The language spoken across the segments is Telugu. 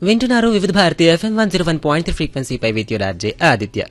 వింటున్నారు Vividh Bharati FM one zero one point three ఫ్రీక్వెన్సీపై విత్ యువర్ ఆర్జే ఆదిత్య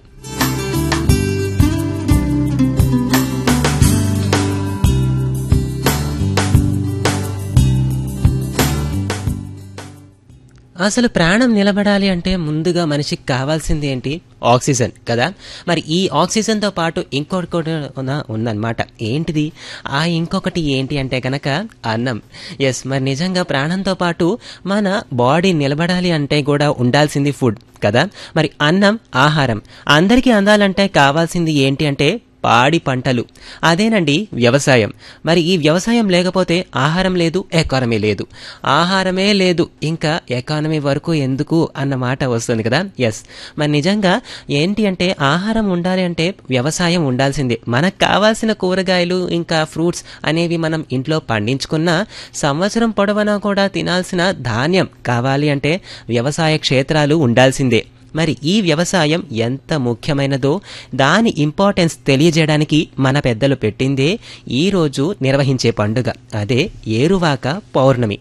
అసలు ప్రాణం నిలబడాలి అంటే ముందుగా మనిషికి కావాల్సింది ఏంటి ఆక్సిజన్ కదా మరి ఈ ఆక్సిజన్తో పాటు ఇంకొకటి కూడా ఉన్న- ఉందన్నమాట ఏంటిది ఆ ఇంకొకటి ఏంటి అంటే కనుక అన్నం ఎస్ మరి నిజంగా ప్రాణంతో పాటు మన బాడీ నిలబడాలి అంటే కూడా ఉండాల్సింది ఫుడ్ కదా మరి అన్నం ఆహారం అందరికీ అందాలంటే కావాల్సింది ఏంటి అంటే పాడి పంటలు అదేనండి వ్యవసాయం మరి ఈ వ్యవసాయం లేకపోతే ఆహారం లేదు ఎకానమీ లేదు ఆహారమే లేదు ఇంకా ఎకానమీ వరకు ఎందుకు అన్న మాట వస్తుంది కదా ఎస్ మరి నిజంగా ఏంటి అంటే ఆహారం ఉండాలి అంటే వ్యవసాయం ఉండాల్సిందే మనకు కావాల్సిన కూరగాయలు ఇంకా ఫ్రూట్స్ అనేవి మనం ఇంట్లో పండించుకున్న సంవత్సరం పొడవునా కూడా తినాల్సిన ధాన్యం కావాలి అంటే వ్యవసాయ క్షేత్రాలు ఉండాల్సిందే మరి ఈ వ్యవసాయం ఎంత ముఖ్యమైనదో దాని ఇంపార్టెన్స్ తెలియజేయడానికి మన పెద్దలు పెట్టిందే ఈ రోజు నిర్వహించే పండుగ అదే ఏరువాక పౌర్ణమి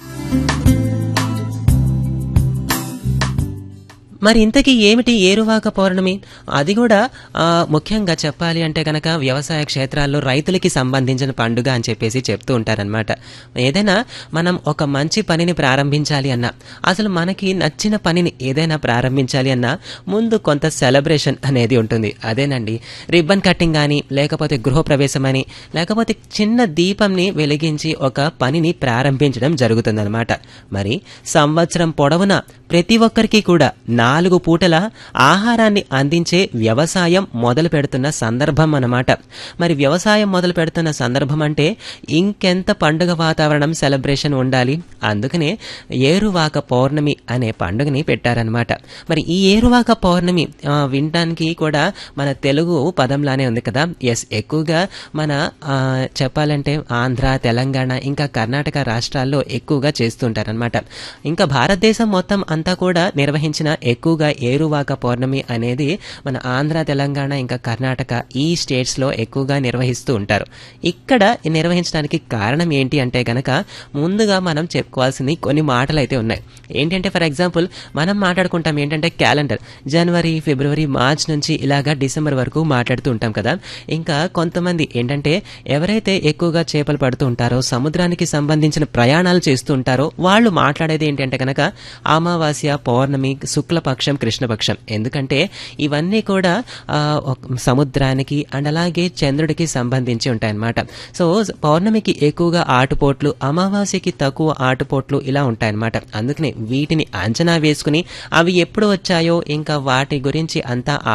మరి ఇంతకీ ఏమిటి ఏరువాక పౌర్ణమి అది కూడా ఆ, ముఖ్యంగా చెప్పాలి అంటే కనుక వ్యవసాయ క్షేత్రాల్లో రైతులకి సంబంధించిన పండుగ అని చెప్పేసి చెప్తూ ఉంటారనమాట ఏదైనా మనం ఒక మంచి పనిని ప్రారంభించాలి అన్నా అసలు మనకి నచ్చిన పనిని ఏదైనా ప్రారంభించాలి అన్నా ముందు కొంత సెలబ్రేషన్ అనేది ఉంటుంది అదేనండి రిబ్బన్ కటింగ్ కానీ లేకపోతే గృహప్రవేశం అని లేకపోతే చిన్న దీపంని వెలిగించి ఒక పనిని ప్రారంభించడం జరుగుతుందన్నమాట మరి సంవత్సరం పొడవునా ప్రతి ఒక్కరికి కూడా నాలుగు పూటల ఆహారాన్ని అందించే వ్యవసాయం మొదలు పెడుతున్న సందర్భం అన్నమాట మరి వ్యవసాయం మొదలు పెడుతున్న సందర్భం అంటే ఇంకెంత పండుగ వాతావరణం సెలబ్రేషన్ ఉండాలి అందుకనే ఏరువాక పౌర్ణమి అనే పండుగని పెట్టారనమాట మరి ఈ ఏరువాక పౌర్ణమి ఆ, వినడానికి కూడా మన తెలుగు పదంలానే ఉంది కదా ఎస్ ఎక్కువగా మన ఆ, చెప్పాలంటే ఆంధ్ర తెలంగాణ ఇంకా కర్ణాటక రాష్ట్రాల్లో ఎక్కువగా చేస్తుంటారనమాట ఇంకా భారతదేశం మొత్తం అంతా కూడా నిర్వహించిన ఎక్కువగా ఏరువాక పౌర్ణమి అనేది మన ఆంధ్ర తెలంగాణ ఇంకా కర్ణాటక ఈ స్టేట్స్ లో ఎక్కువగా నిర్వహిస్తూ ఉంటారు ఇక్కడ నిర్వహించడానికి కారణం ఏంటి అంటే గనక ముందుగా మనం చెప్పుకోవాల్సింది కొన్ని మాటలు అయితే ఉన్నాయి ఏంటంటే ఫర్ ఎగ్జాంపుల్ మనం మాట్లాడుకుంటాం ఏంటంటే క్యాలెండర్ జనవరి ఫిబ్రవరి మార్చ్ నుంచి ఇలాగా డిసెంబర్ వరకు మాట్లాడుతూ ఉంటాం కదా ఇంకా కొంతమంది ఏంటంటే ఎవరైతే ఎక్కువగా చేపలు పడుతూ ఉంటారో సముద్రానికి సంబంధించిన ప్రయాణాలు చేస్తూ ఉంటారో వాళ్ళు మాట్లాడేది ఏంటంటే కనుక అమావాస్య పౌర్ణమి శుక్లపక్షం కృష్ణపక్షం ఎందుకంటే ఇవన్నీ కూడా ఆ, ఒక సముద్రానికి అండ్ అలాగే చంద్రుడికి సంబంధించి ఉంటాయన్నమాట సో పౌర్ణమికి ఎక్కువగా ఆటుపోట్లు అమావాస్యకి తక్కువ ఆటుపోట్లు ఇలా ఉంటాయన్నమాట అందుకనే వీటిని అంచనా వేసుకుని అవి ఎప్పుడు వచ్చాయో ఇంకా వాటి గురించి అంతా